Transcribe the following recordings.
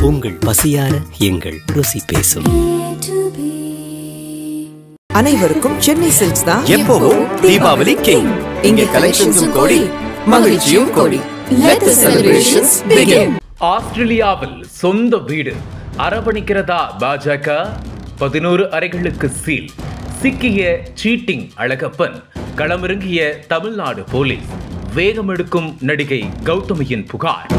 உங்கள் பசியார எங்கள் ருசி பேசும் அனைவருக்கும் சென்னை சில்க்ஸ் தான் எப்பவும் தீபாவளி கிங் இங்கே கலெக்ஷன்ஸும் கோடி மகிழ்ச்சியும் கோடி Let the celebrations begin. ஆஸ்திரேலியாவில் சொந்த வீடு அரவணைக்கிறதா பாஜக பதினோரு அறைகளுக்கு சீல் சிக்கிய சீட்டிங் அழகப்பன் களமிறங்கிய தமிழ்நாடு போலீஸ் வேகமெடுக்கும் நடிகை கௌதமியின் புகார்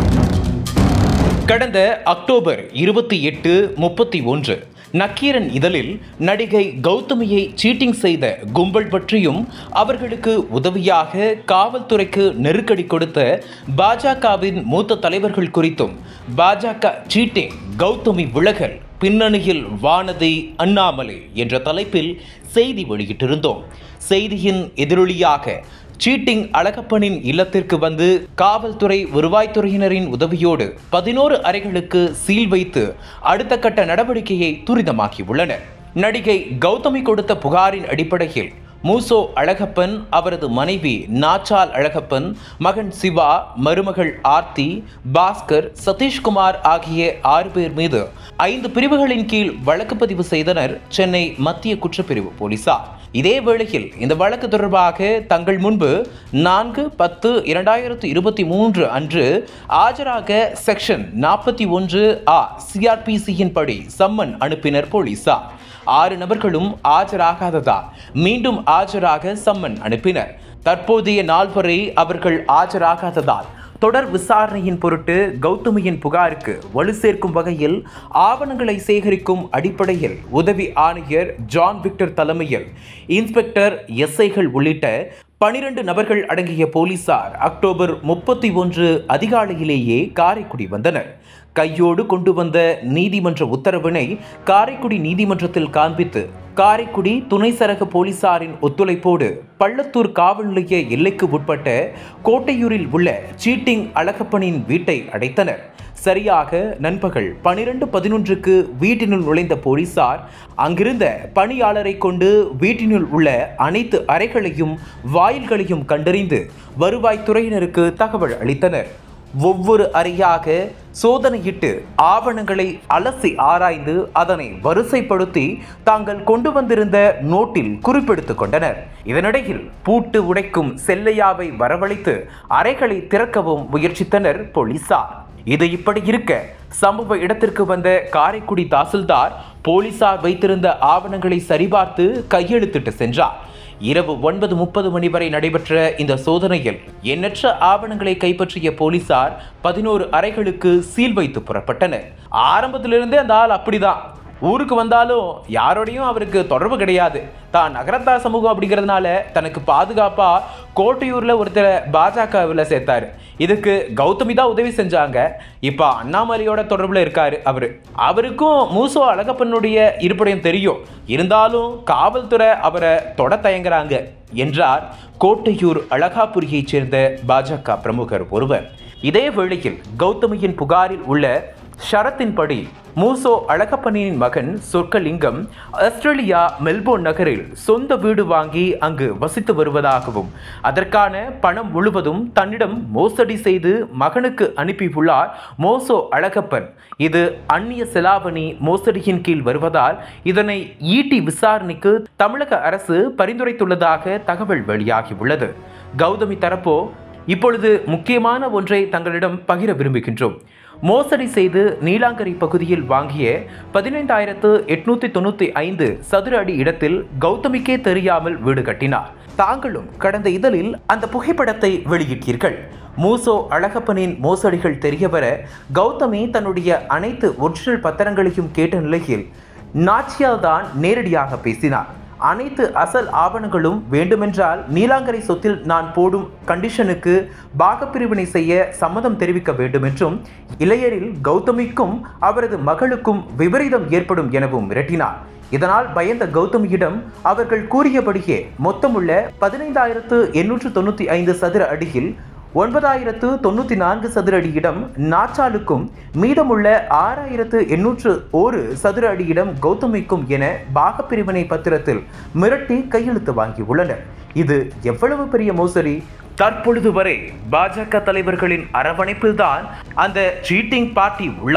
கடந்த அக்டோபர் இருபத்தி எட்டு முப்பத்தி ஒன்று நக்கீரன் இதழில் நடிகை கௌதமியை சீட்டிங் செய்த கும்பல் பற்றியும் அவர்களுக்கு உதவியாக காவல்துறைக்கு நெருக்கடி கொடுத்த பாஜகவின் மூத்த தலைவர்கள் குறித்தும் பாஜக சீட்டிங் கௌதமி விலகல் பின்னணியில் வானதி அண்ணாமலை என்ற தலைப்பில் செய்தி வெளியிட்டிருந்தோம் செய்தியின் எதிரொலியாக சீட்டிங் அழகப்பனின் இல்லத்திற்கு வந்து காவல்துறை வருவாய்த்துறையினரின் உதவியோடு பதினோரு அறைகளுக்கு சீல் வைத்து அடுத்த கட்ட நடவடிக்கையை துரிதமாக்கியுள்ளனர் நடிகை கௌதமி கொடுத்த புகாரின் அடிப்படையில் மூசோ அழகப்பன் அவரது மனைவி நாச்சால் அழகப்பன் மகன் சிவா மருமகள் ஆர்த்தி பாஸ்கர் சதீஷ்குமார் ஆகிய ஆறு பேர் மீது ஐந்து பிரிவுகளின் கீழ் வழக்கு பதிவு செய்தனர் சென்னை மத்திய குற்றப்பிரிவு போலீசார் இதே வேளையில் இந்த வழக்கு தொடர்பாக தங்கள் முன்பு நான்கு பத்து இரண்டாயிரத்து இருபத்தி மூன்று அன்று ஆஜராக செக்ஷன் நாற்பத்தி ஒன்று ஆ சிஆர்பிசியின் படி சம்மன் அனுப்பினர் போலீசார் ஆறு நபர்களும் ஆஜராகாததால் மீண்டும் ஆஜராக சம்மன் அனுப்பினர் தற்போதைய நாள் வரை அவர்கள் ஆஜராகாததால் தொடர் விசாரணையின் பொருட்டு கௌதமியின் புகாருக்கு வலு சேர்க்கும் வகையில் ஆவணங்களை சேகரிக்கும் அடிப்படையில் உதவி ஆணையர் ஜான் விக்டர் தலைமையில் இன்ஸ்பெக்டர் எஸ்ஐகள் உள்ளிட்ட பனிரெண்டு நபர்கள் அடங்கிய போலீசார் அக்டோபர் முப்பத்தி ஒன்று அதிகாலையிலேயே காரைக்குடி வந்தனர் கையோடு கொண்டு வந்த நீதிமன்ற உத்தரவினை காரைக்குடி நீதிமன்றத்தில் காண்பித்து காரைக்குடி துணை சரக போலீசாரின் ஒத்துழைப்போடு பள்ளத்தூர் காவல் நிலைய எல்லைக்கு உட்பட்ட கோட்டையூரில் உள்ள சீட்டிங் அழகப்பனின் வீட்டை அடைத்தனர் சரியாக நண்பகல் பனிரெண்டு பதினொன்றுக்கு வீட்டினுள் நுழைந்த போலீசார் அங்கிருந்த பணியாளரை கொண்டு வீட்டினுள் உள்ள அனைத்து அறைகளையும் வாயில்களையும் கண்டறிந்து வருவாய்த்துறையினருக்கு தகவல் அளித்தனர் ஒவ்வொரு அறையாக சோதனையிட்டு ஆவணங்களை அலசி ஆராய்ந்து அதனை வரிசைப்படுத்தி தாங்கள் கொண்டு வந்திருந்த நோட்டில் குறிப்பெடுத்துக் கொண்டனர் இதனிடையில் பூட்டு உடைக்கும் செல்லையாவை வரவழைத்து அறைகளை திறக்கவும் முயற்சித்தனர் போலீசார் இது இப்படி இருக்க சம்பவ இடத்திற்கு வந்த காரைக்குடி தாசில்தார் போலீசார் வைத்திருந்த ஆவணங்களை சரிபார்த்து கையெழுத்திட்டு சென்றார் இரவு ஒன்பது முப்பது மணி வரை நடைபெற்ற இந்த சோதனையில் எண்ணற்ற ஆவணங்களை கைப்பற்றிய போலீசார் பதினோரு அறைகளுக்கு சீல் வைத்து புறப்பட்டனர் ஆரம்பத்திலிருந்தே அந்த ஆள் அப்படிதான் ஊருக்கு வந்தாலும் யாரோடையும் அவருக்கு தொடர்பு கிடையாது தான் நகரத்தார் சமூகம் அப்படிங்கிறதுனால தனக்கு பாதுகாப்பா கோட்டையூர்ல ஒருத்தரை பாஜகவில் சேர்த்தாரு இதுக்கு கௌதமி தான் உதவி செஞ்சாங்க இப்போ அண்ணாமலையோட தொடர்புல இருக்காரு அவரு அவருக்கும் மூசோ அழகப்பனுடைய இருப்பிடம் தெரியும் இருந்தாலும் காவல்துறை அவரை தொட தயங்குறாங்க என்றார் கோட்டையூர் அழகாபுரியைச் சேர்ந்த பாஜக பிரமுகர் ஒருவர் இதே வேளையில் கௌதமியின் புகாரில் உள்ள ஷரத்தின்படி மூசோ அழகப்பனின் மகன் சொர்க்கலிங்கம் ஆஸ்திரேலியா மெல்போர்ன் நகரில் சொந்த வீடு வாங்கி அங்கு வசித்து வருவதாகவும் அதற்கான பணம் முழுவதும் தன்னிடம் மோசடி செய்து மகனுக்கு அனுப்பியுள்ளார் மோசோ அழகப்பன் இது அந்நிய செலாவணி மோசடியின் கீழ் வருவதால் இதனை ஈட்டி விசாரணைக்கு தமிழக அரசு பரிந்துரைத்துள்ளதாக தகவல் வெளியாகியுள்ளது கௌதமி தரப்போ இப்பொழுது முக்கியமான ஒன்றை தங்களிடம் பகிர விரும்புகின்றோம் மோசடி செய்து நீலாங்கரை பகுதியில் வாங்கிய பதினைந்தாயிரத்து எட்நூத்தி தொண்ணூத்தி ஐந்து சதுர அடி இடத்தில் கௌதமிக்கே தெரியாமல் வீடு கட்டினார் தாங்களும் கடந்த இதழில் அந்த புகைப்படத்தை வெளியிட்டீர்கள் மூசோ அழகப்பனின் மோசடிகள் தெரியவர கௌதமி தன்னுடைய அனைத்து ஒரிஜினல் பத்திரங்களையும் கேட்ட நிலையில் நாச்சியால் தான் நேரடியாக பேசினார் அனைத்து அசல் ஆவணங்களும் வேண்டுமென்றால் நீலாங்கரை சொத்தில் நான் போடும் கண்டிஷனுக்கு பாகப்பிரிவினை செய்ய சம்மதம் தெரிவிக்க வேண்டும் என்றும் இளையரில் கௌதமிக்கும் அவரது மகளுக்கும் விபரீதம் ஏற்படும் எனவும் மிரட்டினார் இதனால் பயந்த கௌதமியிடம் அவர்கள் கூறியபடியே மொத்தமுள்ள பதினைந்தாயிரத்து எண்ணூற்று தொண்ணூற்றி ஐந்து சதுர அடியில் ஒன்பதாயிரத்து தொண்ணூற்றி நான்கு சதுர அடி இடம் நாச்சாலுக்கும் மீதமுள்ள ஆறாயிரத்து எண்ணூற்று ஒரு சதுர அடி இடம் கௌதமிக்கும் என பாகப்பிரிவினை பத்திரத்தில் மிரட்டி கையெழுத்து வாங்கியுள்ளனர் இது எவ்வளவு பெரிய மோசடி தற்பொழுது வரை பாஜக தலைவர்களின் அரவணைப்பில்தான் அந்த சீட்டிங் பார்ட்டி உள்ளார்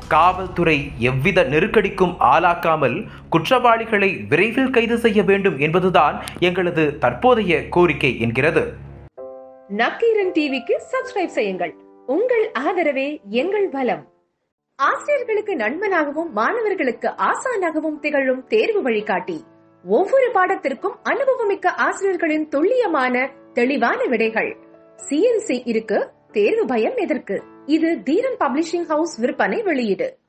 காவல்துறை எவ்வித நெருக்கடிக்கும் ஆளாக்காமல் குற்றவாளிகளை விரைவில் கைது செய்ய வேண்டும் என்பதுதான் எங்களது தற்போதைய கோரிக்கை என்கிறது நக்கீரன் டிவிக்கு சப்ஸ்கிரைப் செய்யுங்கள் உங்கள் ஆதரவே எங்கள் பலம் ஆசிரியர்களுக்கு நண்பனாகவும் மாணவர்களுக்கு ஆசானாகவும் திகழும் தேர்வு வழிகாட்டி ஒவ்வொரு பாடத்திற்கும் அனுபவமிக்க ஆசிரியர்களின் துல்லியமான தெளிவான விடைகள் சிஎன்சி இருக்கு தேர்வு பயம் எதற்கு இது தீரன் பப்ளிஷிங் ஹவுஸ் விற்பனை வெளியீடு